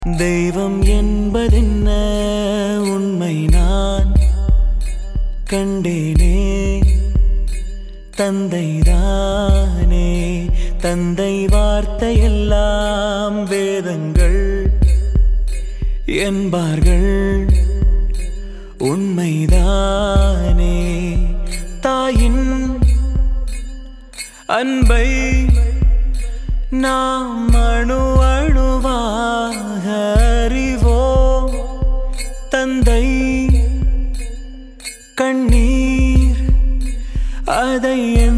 தெய்வம் என்பதென்ன உண்மை நான் கண்டேனே தந்தைதானே தந்தை வார்த்தையெல்லாம் வேதங்கள் என்பார்கள் உண்மைதானே தாயின் அன்பை நாம் அணு அணுவாக அறிவோம் தந்தை கண்ணீர் அதை